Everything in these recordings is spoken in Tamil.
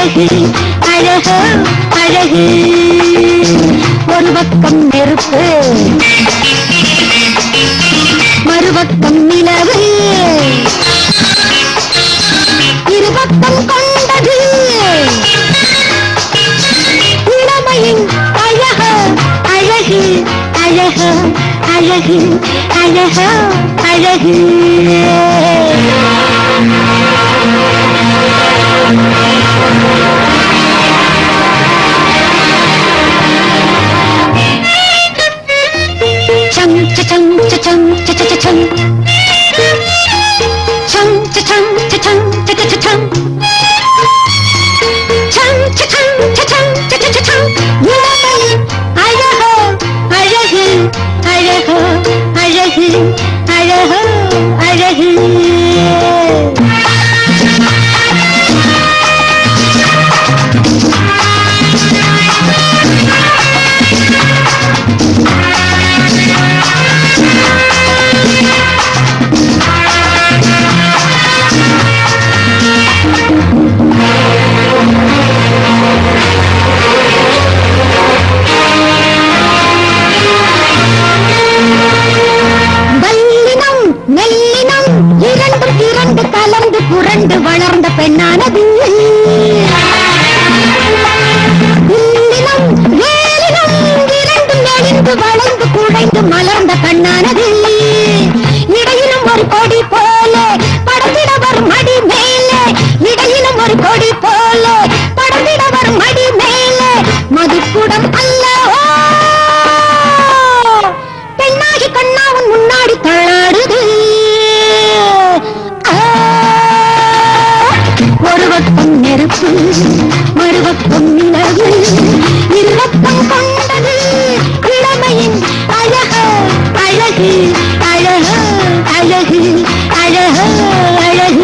அழகு அழகு அழகு ஒரு பக்கம் நெருப்பு மறுபக்கம் நிலவு இருபக்கம் கொண்டது இளமையின் அழகு அழகு அழகு அழகு அழகு அழகு chum cha chum cha chum cha cha cha chum chum cha chum cha chum cha cha cha chum chum cha chum cha chum cha cha cha chum இளமையின் அழகு அழகு அழகு அழகு அழகு அழகு வல்லினம் மெல்லினம் இரண்டும் இரண்டு கலந்து புரண்டு வளர்ந்த பெண்ணானது இல்லினம் வேலினம் இரண்டும் நெளிந்து வளைந்து குழைந்து மலர்ந்த கண்ணானது இடையிலும் ஒரு கொடி போல படத்திட வரும் அடி மேலே இடையிலும் ஒரு கொடி போல படத்திட வரும் அடி மேலே மதுக்குடம் அல்லவோ பெண்ணாகி கண்ணா உன் முன்னாடி தள்ளாடுது ஆ, ஒரு பக்கம் நெருப்பு மறுபக்கம் நிலவு இருபக்கம் கொண்டது இளமையின் அழகு அழகு அழகு அழகு அழகு அழகு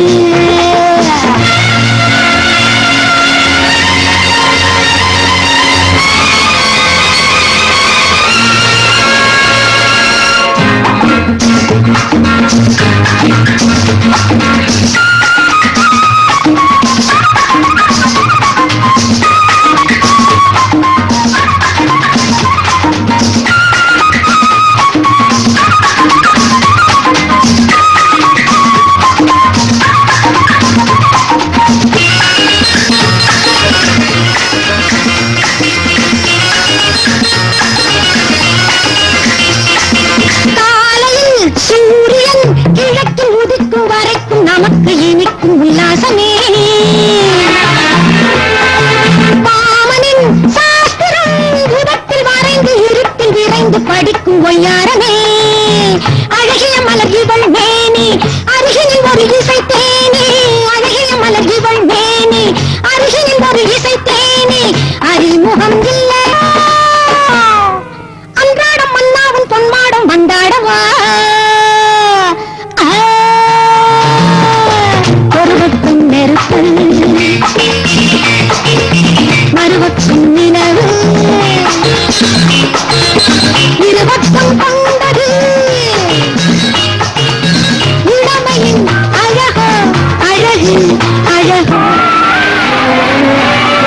காலையில் சூரியன் கிழக்கில் உதிக்கும் வரைக்கும் நமக்கு இனிக்கும் உல்லாசமே பாமனின் சாஸ்திரம் உதத்தில் வரைந்து இருட்டில் விரைந்து படிக்கும் ஒய்யாரமே அழகிய மலர் இவள் மேனி அருகினில் ஒரு இசை தேனி அழகிய மலர் இவள் மேனி அருகினில் ஒரு இசை தேனி அறிமுகம் இல்லையா அன்றாடம் மன்னாவும் பொன்மாடம் வந்தாடவா ஆ, ஒரு பக்கம் நெருப்பு மறுபக்கம்